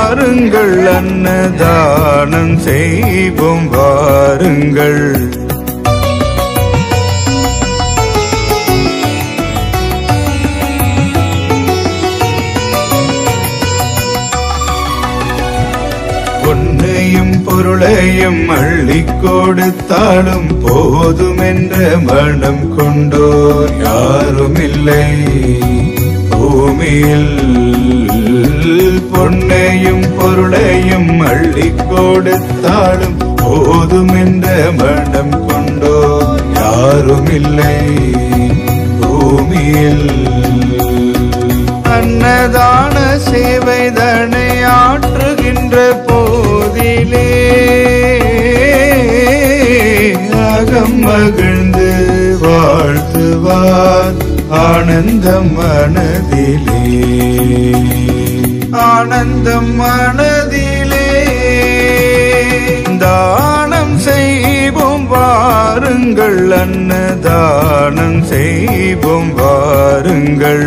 வாருங்கள் அன்னதானம் செய்வோம் வாருங்கள் பொன்னையும் பொருளையும் அள்ளிக் கொடுத்தாலும் போதுமென்ற மனம் கொண்டோர் யாரும் இல்லை பூமியில் பொன்னையும் பொருளையும் அள்ளிக் கொடுத்தாலும் போதுமென்ற மனம் கொண்டோர் யாரும் இல்லை பூமியில் அன்னதான சேவைதனை ஆற்றுகின்ற போதிலே அகம் மகிழ்ந்து வாழ்த்துவார் ஆனந்தம் மனதிலே ஆனந்தம் மனதிலே தானம் செய்வோம் வாருங்கள் அன்னதானம் செய்வோம் வாருங்கள்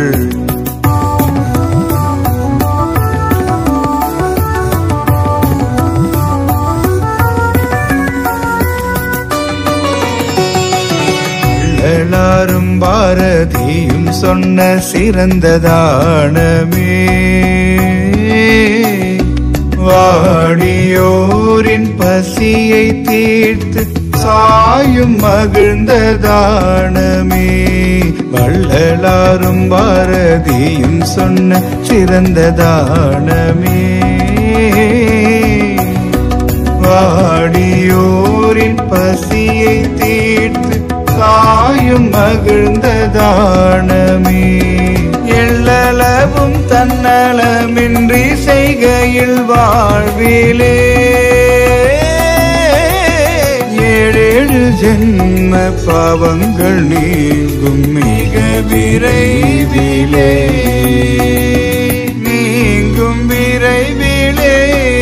எல்லாரும் பாரதியும் சொன்ன சிறந்த தானமே வாடியோரின் பசியை தீர்த்து சாயும் மகிழ்ந்த தானமே வள்ளலாரும் பாரதியும் சொன்ன சிறந்த தானமே வாடியோரின் பசியை தீர்த்து காயும் மகிழ்ந்த தானமே எள்ளளவும் தன்னலமின்றி செய்கையில் வாழ்விலே ஏழேழு ஜென்ம பாவங்கள் நீங்கும் மிக விரைவிலே நீங்கும் விரைவிலே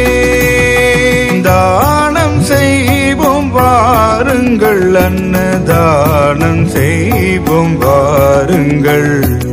தானம் செய்வோம் வாருங்கள் அன்னதானம் செய்வோம் வாருங்கள்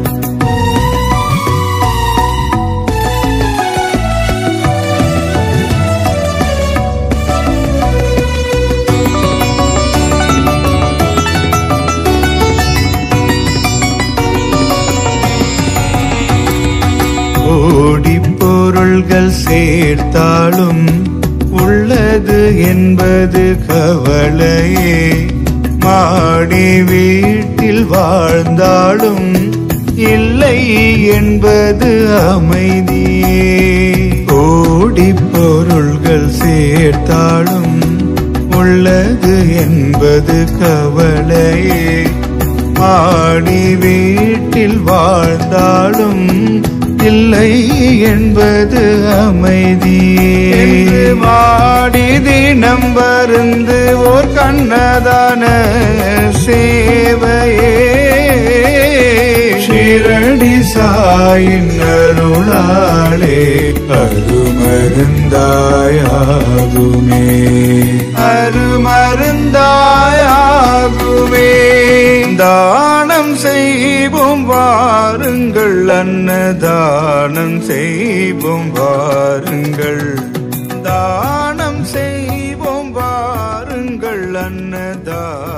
கோடி பொருள்கள் சேர்த்தாலும் உள்ளது என்பது கவலையே மாடி வீட்டில் வாழ்ந்தாலும் இல்லை என்பது அமைதியே கோடி பொருள்கள் சேர்த்தாலும் உள்ளது என்பது கவலையே மாடி வீட்டில் வாழ்ந்தாலும் இல்லை என்பது அமைதியே மாடி தினம் வருந்து ஓர் கண்ணதான சேவையே ஷிரடி சாயின் அருளாளே அருமருந்தாயாகுமே அருமருந்தாயாகுமே தானம் செய்வோம் வாருங்கள் அன்னதானம் செய்வோம் வாருங்கள் தானம் செய்வோம் வாருங்கள் அன்னதானம்